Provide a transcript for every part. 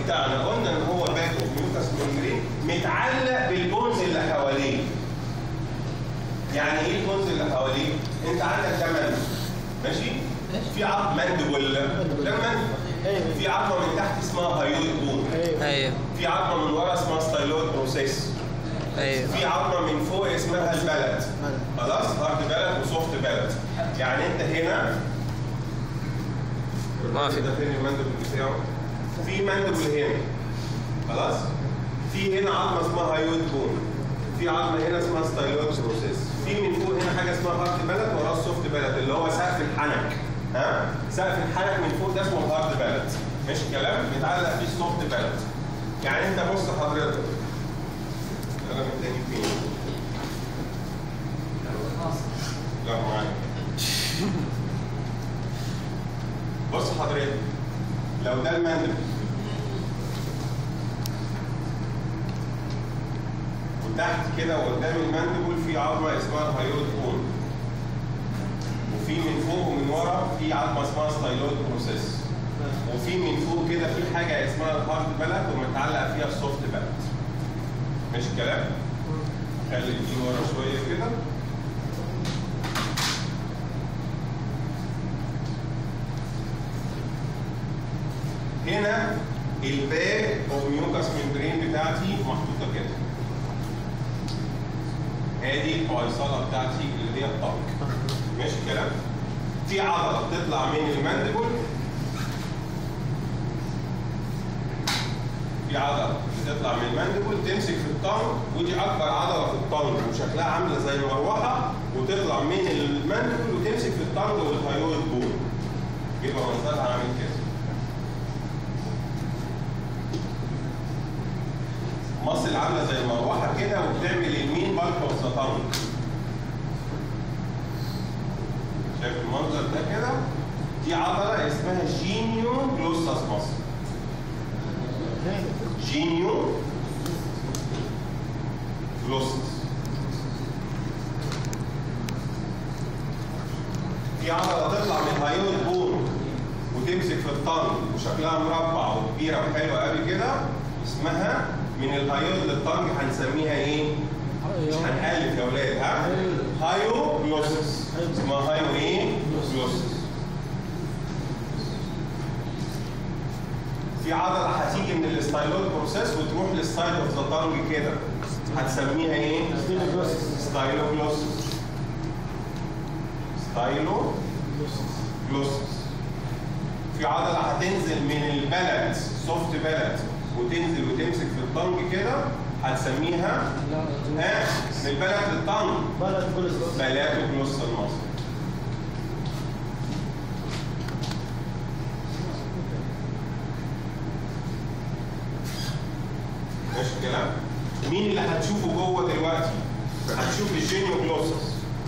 بتاعنا قلنا ان هو باك اوف ميوكس ممبرين متعلق بالبونز اللي حواليه يعني ايه البونز اللي حواليه؟ انت عندك ده مندب ماشي؟ في عظم مندبل ده المندب في عظمه من تحت اسمها هايويد بون ايوه في عظمه من ورا اسمها ستايلويد بروسيس ايوه في عظمه من فوق اسمها البلد خلاص هارد بلد وسوفت بلد يعني انت هنا ما في. ده فين المندبل بتاعه في مندبل هنا خلاص في هنا عظمه اسمها هايويد بون في عظمه هنا اسمها ستايلويد بروسيس في من فوق هنا حاجه اسمها هارد بلد وراه السوفت بلد اللي هو سقف الحنك ها سقف الحنك من فوق ده اسمه الهارد بلد ماشي الكلام متعلق فيه السوفت بلد يعني انت بص حضرتك القلم التاني فين؟ لا معايا بص حضرتك لو ده المندب وتحت كده وقدام المندبل في عظمه اسمها الهايود بون وفي من فوق ومن ورا في عظمه اسمها ستايلويد بروسيس وفي من فوق كده في حاجه اسمها الهارد بلد ومتعلق فيها السوفت بلد ماشي الكلام؟ خلي دي ورا شويه كده هنا الباك اوف ميوكس ممبرين بتاعتي محطوطه كده ادي الحويصله بتاعتي اللي هي الطنك ماشي الكلام؟ في عضله بتطلع من المندبل في عضله بتطلع من المندبل تمسك في الطنج ودي اكبر عضله في الطنج وشكلها عامله زي المروحه وتطلع من المندبل وتمسك في الطنج والهايويد بون يبقى منظرها عامل كده مصل عامله زي المروحه كده وبتعمل المين بالك اوف ذا طنج شايف المنظر ده كده دي عضله اسمها جينيو جلوسس مصل جينيو جلوسس في عضله تطلع من هايويد بون وتمسك في الطنج وشكلها مربع وكبيره وحلوه قوي كده اسمها من الهايويد للطنج هنسميها ايه؟ مش هنألف يا ولاد ها؟ هايو جلوسس اسمها هايو ايه؟ جلوسس في عضله هتيجي من الستايلويد بروسيس وتروح للسايد اوف ذا تانج كده هتسميها ايه؟ ستايلوجلوسس ستايلو جلوسس في عضله هتنزل من البلد سوفت بلد وتنزل وتمسك في الطنج كده هتسميها ها من البلد للطنج بلد كل بلاتوجلوس المصري ماشي الكلام؟ مين اللي هتشوفه جوه دلوقتي؟ هتشوف الجينيوجلوسس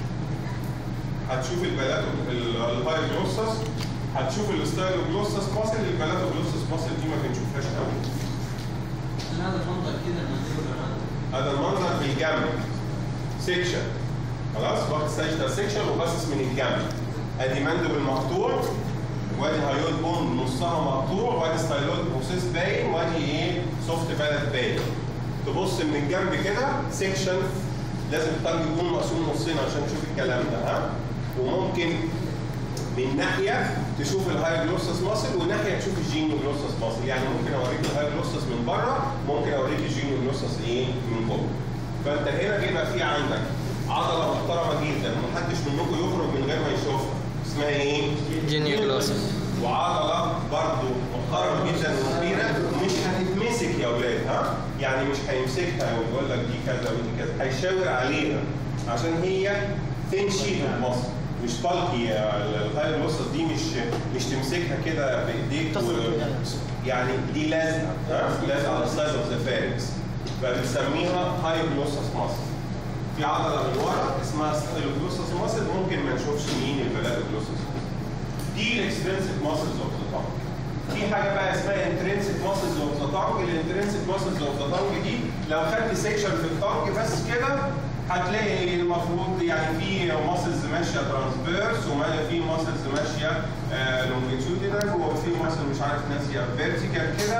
هتشوف البلاتو الهايجلوسس هتشوف الستايلوجلوسس ماسل البلاتوجلوسس ماسل دي ما بنشوفهاش قوي هذا المنظر كده المنظر هذا المنظر بالجنب سيكشن خلاص واخد سيكشن سيكشن وباصص من الجنب ادي مندب المقطوع وادي هايود بون نصها مقطوع وادي ستايلويد بروسيس باين وادي ايه سوفت بلد باين تبص من الجنب كده سيكشن لازم الطنج يكون مقسوم نصين عشان تشوف الكلام ده ها وممكن من ناحيه تشوف الهاي جلوسس ماسل وناحيه تشوف الجينيو جلوسس ماسل يعني ممكن اوريك الهاي جلوسس من بره ممكن اوريك الجينيو جلوسس ايه من جوه فانت هنا بيبقى في عندك عضله محترمه جدا محدش منكم يخرج من غير ما يشوفها اسمها ايه؟ جينيوجلوسس وعضله برضو محترمه جدا وكبيره مش هتتمسك يا اولاد ها يعني مش هيمسكها ويقول لك دي كذا ودي كذا هيشاور عليها عشان هي ثين شيت مصر مش طلقي الهاي الوسط دي مش مش تمسكها كده بايديك تصل و... باليد. يعني دي لازقه ها لازقه على السايد اوف ذا فارنكس فبنسميها هاي جلوسس مصر في عضله من ورا اسمها ستايلوجلوسس ماسل ممكن ما نشوفش مين البلادوجلوسس دي الاكسترنسيك ماسلز اوف ذا تانج في حاجه بقى اسمها انترنسيك ماسلز اوف ذا تانج الانترنسيك ماسلز اوف ذا تانج دي لو خدت سيكشن في التانج بس كده هتلاقي المفروض يعني في ماسلز ماشيه ترانسفيرس وفي ماسلز ماشيه لونجيتيودينال وفي ماسل مش عارف ماشيه فيرتيكال كده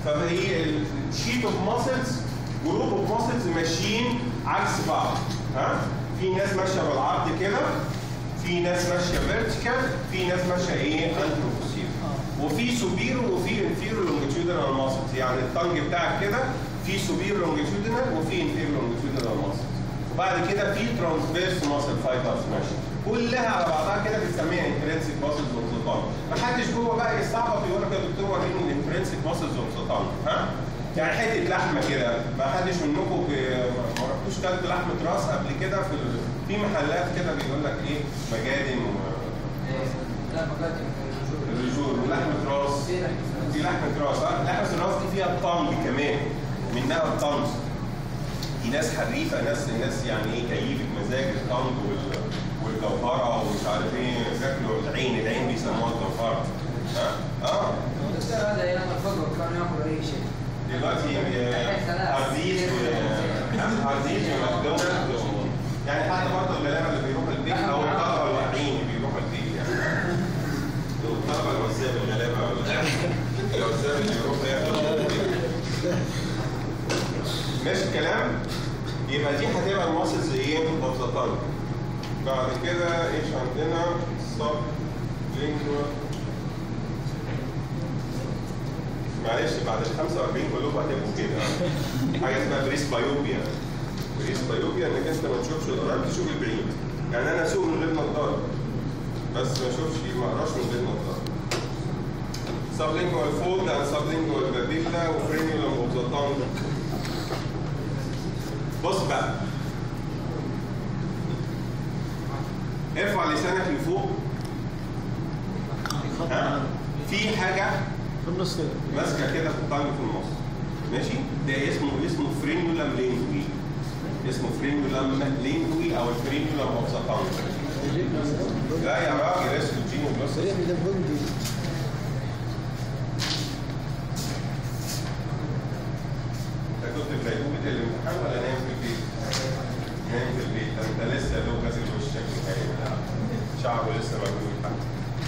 فهي الشيت اوف ماسلز جروب اوف ماسلز ماشيين عكس بعض ها في ناس ماشيه بالعرض كده في ناس ماشيه فيرتيكال في ناس ماشيه ايه انتروبوسير وفي سوبيرو وفي انفيرو لونجيتيودنال ماسلز يعني الطنج بتاعك كده في سوبيرو لونجيتيودنال وفي انفيرو لونجيتيودنال ماسلز وبعد كده في ترانسفيرس ماسل فايبرز ماشي كلها على بعضها كده بنسميها انترنسيك ماسلز اوكسيتان ما حدش جوه بقى يستعبط يقول لك يا دكتور وريني الانترنسيك ماسلز اوكسيتان ها يعني حته لحمه كده ما حدش منكم بي- ما رحتوش كلت لحمه راس قبل كده في ال- في محلات كده بيقول لك ايه مجادن لا فقط والرجول ولحمه راس دي لحمه راس ها لحمه الراس دي فيها الطنج كمان منها الطنج دي ناس حريفه ناس ناس يعني ايه كيفه مزاج الطنج وال- والجوهره ومش عارف ايه بياكلوا العين العين بيسموها الجوهره ها اه بس هذا ايام الفقر كان ياكل اي شيء دلوقتي آه، هارديز و- آه، هارديز وماكدونالدز و- يعني حتى برضه الغلابه اللي بيروحوا البيت او الطلبه الواعيين اللي بيروحوا البيت يعني دول الطلبه الوزاب الغلابه ولا الوزاب اللي بيروحوا ياكلوا البيت. ماشي الكلام يبقى دي هتبقى الماسلز ايه اوف ذا تانج بعد كده ايش عندنا سب لينجوال معلش بعد ال 45 كلكم هتبقوا كده حاجه اسمها بريس بايوبيا بريس بايوبيا انك انت ما تشوفش القريب تشوف البعيد يعني انا اسوق من غير نظاره بس ما اشوفش ما اقراش من غير نظاره sublingual fold and sublingual papilla وفرينيولم اوف ذا تانج بص بقى ارفع لسانك لفوق ها في حاجه في النص كده ماسكه كده في الطنج في النص ماشي ده اسمه اسمه فرينيولم لينجوي اسمه فرينيولم لينجوي او الفرينيولم اوف ذا تانج لا يا راجل اسمه جينو بلس سريع ده بندي انت كنت في غيبوبة الامتحان ولا نايم في البيت؟ نايم في البيت ده انت لسه يا دوب غاسل وشك وهاي شعره لسه موجود حتى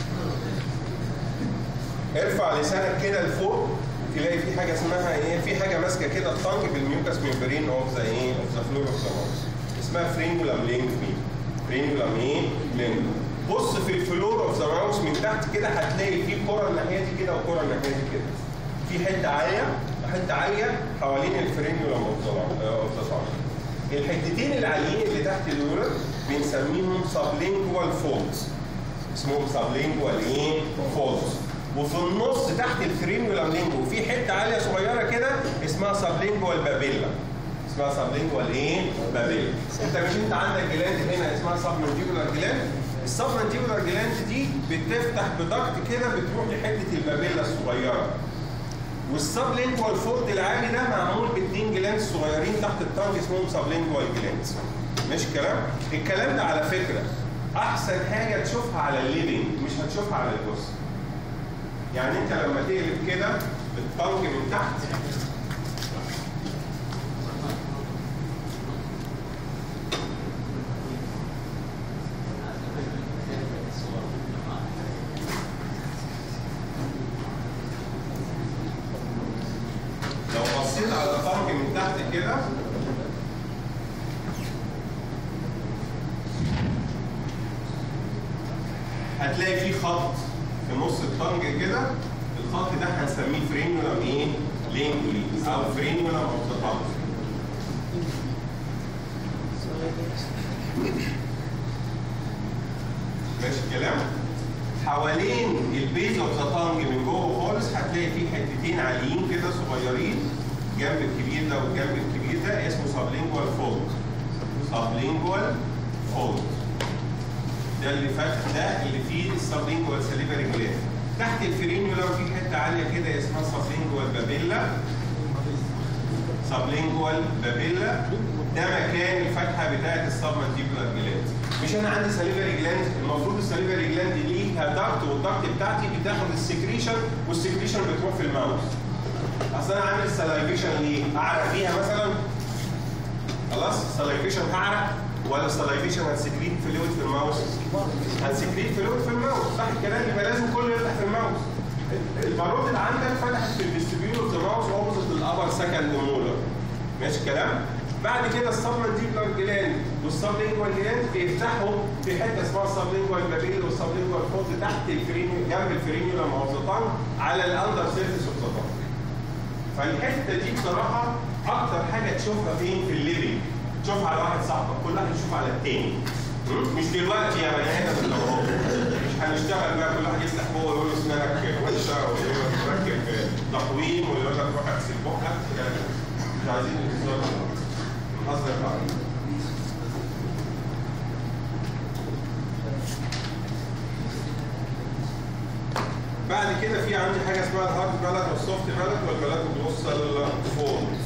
ارفع لسانك كده لفوق تلاقي في حاجه اسمها ايه؟ في حاجه ماسكه كده الطنج بالميوكس ممبرين اوف ذا ايه؟ اوف ذا فلور اوف ذا ماوس اسمها فرينجولم لينجوي فرينجولم ايه؟ لينجوي بص في الفلور اوف ذا ماوس من تحت كده هتلاقي في كره الناحيه دي كده وكره الناحيه دي كده في حته عاليه حته عاليه حوالين الفرينيولم اوف ذا اوف ذا تانج الحتتين العاليين اللي تحت دول بنسميهم سبلينجوال فولدز اسمهم سبلينجوال ايه؟ فولدز وفي النص تحت الفرينيولم لينجو في حته عاليه صغيره كده اسمها سبلينجوال بابيلا اسمها سبلينجوال ايه؟ بابيلا انت مش انت عندك جلاند هنا اسمها سبمنتيبولار جلاند السبمنتيبولار جلاند دي بتفتح بدكت كده بتروح لحته البابيلا الصغيره والسبلينجوال فولد العالي ده معمول باثنين جلاند صغيرين تحت التانج اسمهم سبلينجوال جلاند ماشي الكلام؟ الكلام ده على فكره احسن حاجه تشوفها على الليفنج مش هتشوفها على الجثه يعني انت لما تقلب كده الطنج من تحت لو بصيت على الطنج من تحت كده هتلاقي فيه خط في نص الطنج كده الخط ده هنسميه فرينيولم ايه؟ لينجولي او فرينيولم اوف ذا طنج ماشي الكلام؟ حوالين البيز اوف ذا تانج من جوه خالص هتلاقي فيه حتتين عاليين كده صغيرين جنب الكبير ده والجنب الكبير ده اسمه سبلينجوال فولد سبلينجوال فولد ده اللي فاتح ده اللي فيه السبلينجوال سليفري جلاند تحت الفرينيولم في حته عاليه كده اسمها سبلينجوال بابيلا سبلينجوال بابيلا ده مكان الفتحه بتاعه السبمنتيبولار جلاند مش انا عندي سليفري جلاند المفروض السليفري جلاند ليها ضغط والضغط بتاعتي بتاخد السكريشن والسكريشن بتروح في الماوس اصل انا عامل سلايفيشن ليه؟ اعرق فيها مثلا خلاص سلايفيشن هعرق ولا السلايفيشن هتسكريت فلويد في الماوس؟ هتسكريت فلويد في الماوس صح الكلام يبقى لازم كله يفتح في الماوس البارود اللي عندك فتحت في الفيستبيول اوف ذا ماوس سكند مولر ماشي الكلام؟ بعد كده السبمنديبلر جلاند والسبلينجوال جلاند بيفتحوا في حته اسمها السبلينجوال بابيل والسبلينجوال فولد تحت الفرينيو جنب الفرينيولا موظفان على الاندر سيرفيس اوف ذا فالحته دي بصراحه اكتر حاجه تشوفها فين في الليفنج تشوفها على واحد صاحبك كل واحد يشوف على التاني م? مش دلوقتي يا بني ادم اللي هو مش هنشتغل بقى كل واحد يفتح هو ويقول له اسنانك وحشه ويقول لك تركب تقويم ويقول لك روح اغسل بقك يعني مش عايزين الهزار ده. بنهزر بقى بعد كده في عندي حاجه اسمها الهارد بالات والسوفت بالات والبالات بتوصل فولد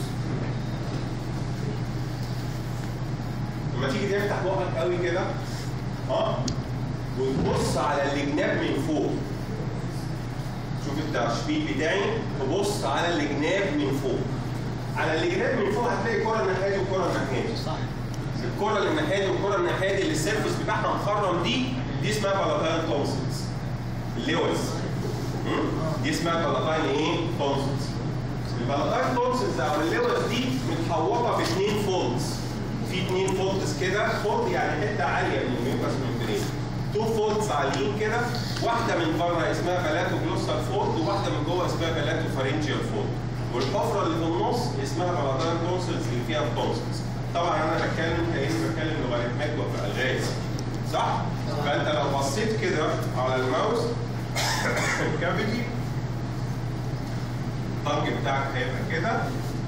لما تيجي تفتح بقك قوي كده اه وتبص على الجناب من فوق شوف التشبيه بتاعي تبص على الجناب من فوق على الجناب من فوق هتلاقي كره الناحيه دي وكره الناحيه دي صح الكره اللي الناحيه دي والكره الناحيه دي اللي السيرفس بتاعها مخرم دي دي اسمها بالاتاين تونسلز اللوز مم؟ دي اسمها بالاتاين ايه؟ تونسلز البالاتاين تونسلز او اللوز دي متحوطه باثنين فولدز في اثنين فولدز كده فولد يعني حته عاليه من الميوكس ممبرين تو فولدز عاليين كده واحده من بره اسمها بلاتو جلوسال فولد وواحده من جوه اسمها بلاتو فارنجيال فولد والحفره اللي في النص اسمها بالاتاين تونسلز اللي فيها التونسلز طبعا انا بتكلم كاني بتكلم لوغاريتمات وفي الغاز صح؟ فانت لو بصيت كده على الماوس الكافيتي الطنج بتاعك هيبقى كده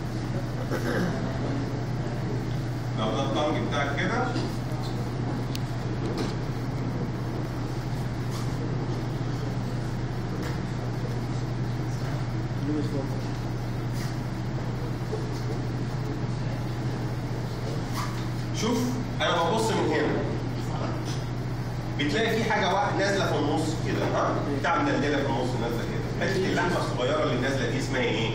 لو ده الطنج بتاعك كده شوف انا ببص من هنا بتلاقي في حاجه واحده نازله في النص كده ها بتاع مدلدله في النص نازله كده حته اللحمه الصغيره اللي نازله دي اسمها ايه؟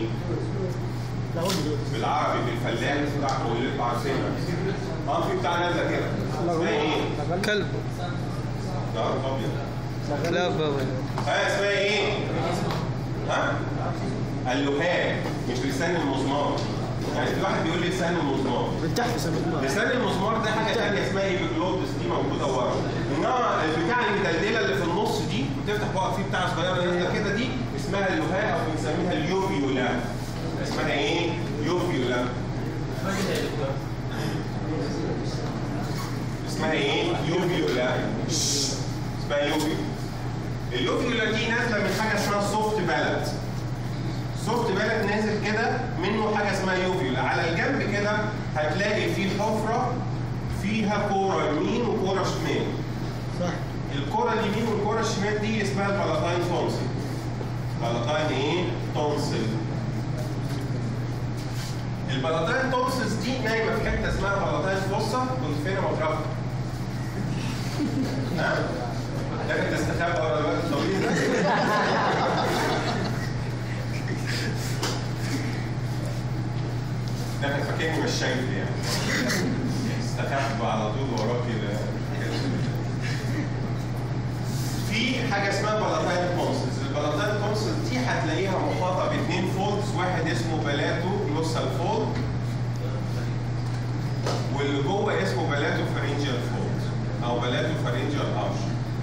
بالعربي بالفلاح بتاعكم اللي انتوا عارفينها اه في بتاع نازله كده اسمها ايه؟ كلب ده ابيض لا بابا ها اسمها ايه؟ ها؟ اللهاب مش لسان المزمار يعني في واحد بيقول لي لسان المزمار من تحت سمك الله لسان المزمار ده حاجه ثانيه اسمها ايبيجلوتس دي موجوده ورا انما البتاع المدلدله اللي في النص دي بتفتح بقى في بتاع صغيره نازله كده دي اسمها اللهاء او بنسميها اليوفيولا اسمها ايه؟ يوفيولا اسمها ايه؟ يوفيولا اسمها يوفيولا اليوفيولا دي نازله من حاجه اسمها سوفت بالات سوفت بالك نازل كده منه حاجه اسمها يوفيولا على الجنب كده هتلاقي فيه حفره فيها كوره يمين وكوره شمال صح الكوره اليمين والكوره الشمال دي اسمها البلاتاين تونسل بلاتاين ايه تونسل البلاتاين تونسلز دي نايمه في حته اسمها بلاتاين فوسا كنت فين يا مطرف ها لكن تستخبى ورا الوقت الطويل ده ده كان فاكرني مش شايف يعني استخبى على طول وراك كده في حاجه اسمها بلاتاين كونسلز البلاتاين كونسلز دي هتلاقيها محاطه باثنين فولدز واحد اسمه بلاتو جلوسال فولد واللي جوه اسمه بلاتو فارنجيال فولد او بلاتو فارنجيال ارش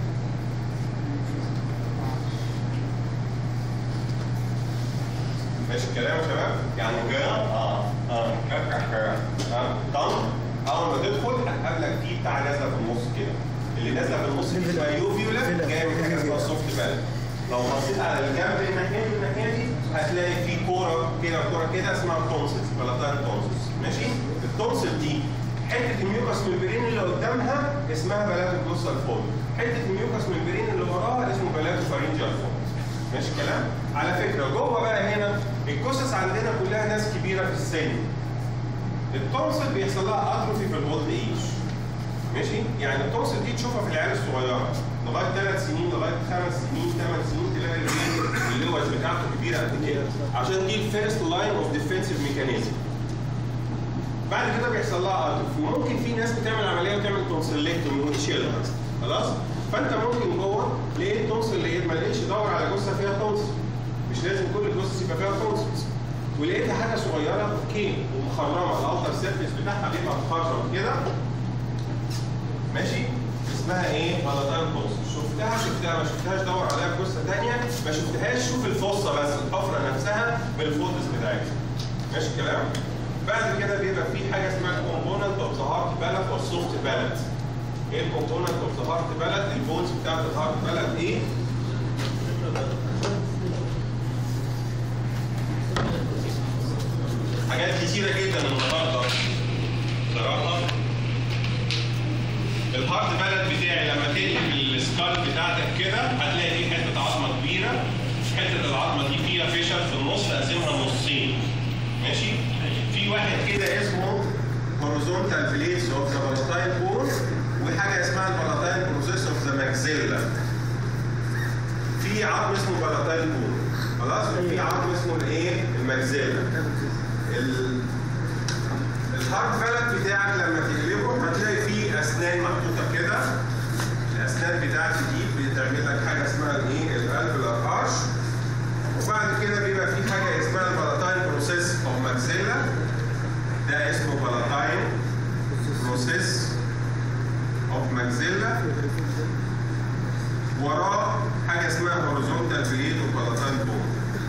ماشي الكلام يا شباب؟ يعني جا اه اه اه طن اول ما تدخل هتقابلك دي بتاع نازله في النص كده اللي نازله في النص دي اسمها يوفيولا جايه من حاجه اسمها سوفت بالك لو بصيت على الجنب الناحيه دي والناحيه دي هتلاقي في كوره كده كوره كده اسمها تونسلز بلاتاين تونسلز ماشي التونسل دي حته الميوكس ممبرين اللي قدامها اسمها بلاتو جلوسال فولد حته الميوكس ممبرين اللي وراها اسمه بلاتو فارنجيال فولد ماشي الكلام على فكره جوه بقى هنا الجثث عندنا كلها ناس كبيره في السن التونسل بيحصل لها اتروفي في الاولد ايج ماشي يعني التونسل دي تشوفها في العيال الصغيره لغايه ثلاث سنين لغايه خمس سنين ثمان سنين تلاقي الرجل اللوج بتاعته كبيره قد كده عشان دي الفيرست لاين اوف ديفensive ميكانيزم بعد كده بيحصل لها اتروفي وممكن في ناس بتعمل عمليه وتعمل تونسلكتومي وتشيلها خلاص فانت ممكن جوه لقيت تونسل لقيت ما لقيتش دور على جثه فيها تونسل مش لازم كل الجثث يبقى فيها تونسلز ولقيتها حاجه صغيره اوكي ومخرمه الاوتر سيرفيس بتاعها بيبقى مخرم كده ماشي اسمها ايه؟ بلاتاين بوست شفتها شفتها ما شفتهاش دور عليها في قصه ثانيه ما شفتهاش شوف الفصه بس الحفره نفسها بالفوتوز بتاعتها ماشي الكلام؟ بعد كده بيبقى في حاجه اسمها كومبوننت اوف ذا هارت بالات والسوفت بالات ايه الكومبوننت اوف ذا هارت بالات؟ البونز بتاعت الهارت بالات ايه؟ حاجات كتيره جدا النهارده صراحه الهارت بالانس بتاعي لما تقلب السكال بتاعتك كده هتلاقي فيه حته عظمه كبيره حته العظمه دي فيها فيشل في النص قاسمها نصين ماشي في واحد كده اسمه horizontal blades of the volatile bone وحاجه اسمها الفولاتايل بروسيس اوف ذا ماكسيلا في عظم اسمه فولاتايل بون خلاص وفي عظم اسمه الايه الماكسيلا ال- الهارد بالانس بتاعك لما تقلبه هتلاقي فيه اسنان محطوطه كده الاسنان بتاعتي دي بتعمل لك حاجه اسمها الايه الالفولار ارش وبعد كده بيبقى في حاجه اسمها الفالاتاين بروسيس اوف ماكسيلا ده اسمه فالاتاين بروسيس اوف ماكسيلا وراه حاجه اسمها هوريزونتال بليد وفالاتاين بون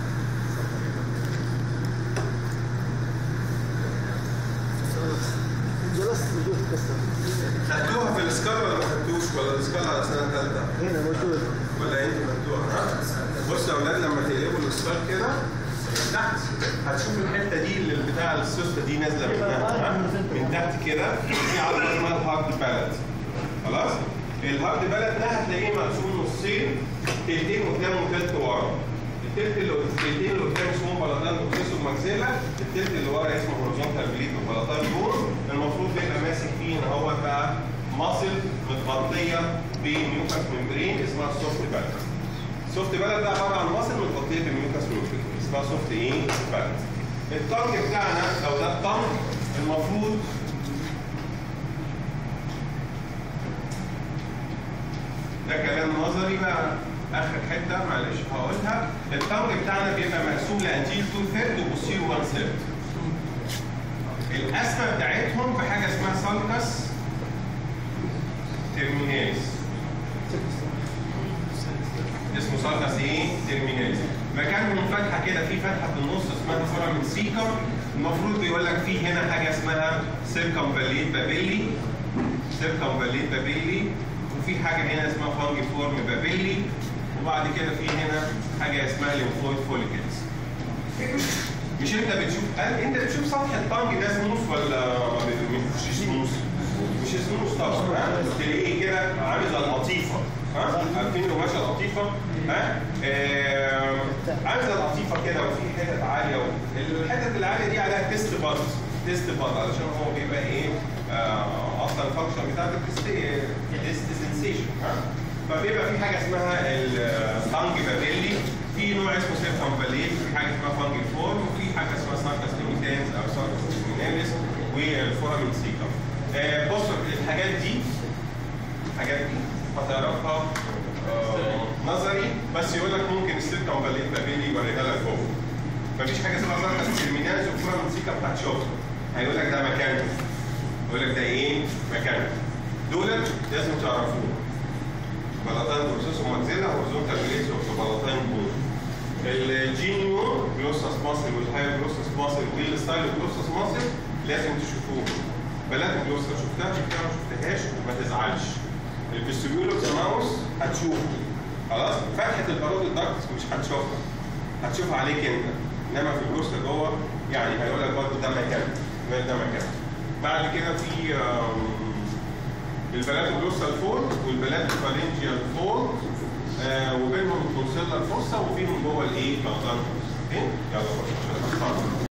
جلست موجود كسر خدتوها في السكال ولا ما خدتوش ولا السكال على سنه ثالثه؟ هنا موجود ولا انتوا خدتوها ها؟ بصوا يا اولاد لما تقلبوا السكال كده تحت هتشوفوا الحته دي اللي بتاع السوسته دي نازله من تحت ها؟ من تحت كده في عضله اسمها الهارد بالانت خلاص؟ الهارد بالانت ده هتلاقيه مقسوم نصين تلتين قدام وتلت ورا التلت اللي التلتين اللي قدام اسمهم بلاتان بروسيسور ماكسيلا التلت اللي ورا اسمه هوريزونتال بليد وبلاتان بون المفروض بيبقى ماسك فيه ان هو بقى ماسل متغطيه بميوكاس ممبرين اسمها السوفت بالانت السوفت بالانت ده عباره عن ماسل متغطيه بميوكاس ممبرين اسمها سوفت ايه بالانت التانك بتاعنا لو ده التانك المفروض ده كلام نظري بقى اخر حته معلش هقولها التانك بتاعنا بيبقى مقسوم لانتيل 2 ثيرد وبوستير 1 ثيرد القسمه بتاعتهم بحاجه اسمها سالكس ترميناليس اسمه سالكس ايه؟ ترميناليس مكانهم فتحه كده في فتحه في النص اسمها فورامين سيكم المفروض بيقول لك في هنا حاجه اسمها سيركم باليت بابيلي سيركم باليت بابيلي وفي حاجه هنا اسمها فانجي فورم بابيلي وبعد كده في هنا حاجه اسمها ليمفويد فوليكلز مش انت بتشوف هل انت بتشوف سطح الطنج ده سموث ولا ما بي- مش سموث؟ مش سموث طبعا ها تلاقيه كده عامل زي القطيفه ها عارفين القماشه القطيفه ها آه، عامل زي القطيفه كده وفي حتت عاليه و- الحتت العاليه دي عليها تيست بارت تيست بارت علشان هو بيبقى ايه آه، اصلا الفانكشن بتاعت التيست تيست سنسيشن ها فبيبقى في حاجه اسمها الفانج بابيلي في نوع اسمه سيرفم باليت في حاجه اسمها فانج فورم وفي حاجه اسمها ساركس ليميتانس او ساركس ليميناليس والفورامين سيكم آه بصوا الحاجات دي الحاجات دي هتعرفها آه نظري بس يقول لك ممكن السيركم باليت بابيلي يوريها لك فوق مفيش حاجه اسمها ساركس ليميناليس والفورامين سيكم هتشوف هيقول لك ده مكانه يقول لك ده ايه مكانه دولت لازم تعرفوه بلاتان بروسيس وماكسيلا هورزونتال بليس وبلاتان بول الجينيو جلوسس ماسل والهاي جلوسس ماسل والستايل جلوسس ماسل لازم تشوفوه بلات جلوسس شفتها شفتها ما شفتهاش ما تزعلش الفيستيبيولوس ماوس هتشوفه خلاص فتحه البارود الدكت مش هتشوفها هتشوفها عليك انت انما في الجلوسة جوه يعني هيقول لك برضه ده مكان ده مكان بعد كده في آم، البلاد الجلوسال فولد والبلاد الفالنجيال فولد آه وبينهم التونسيلا الفرصه وفيهم جوه الايه؟ بلاتان اوكي؟ يلا بقى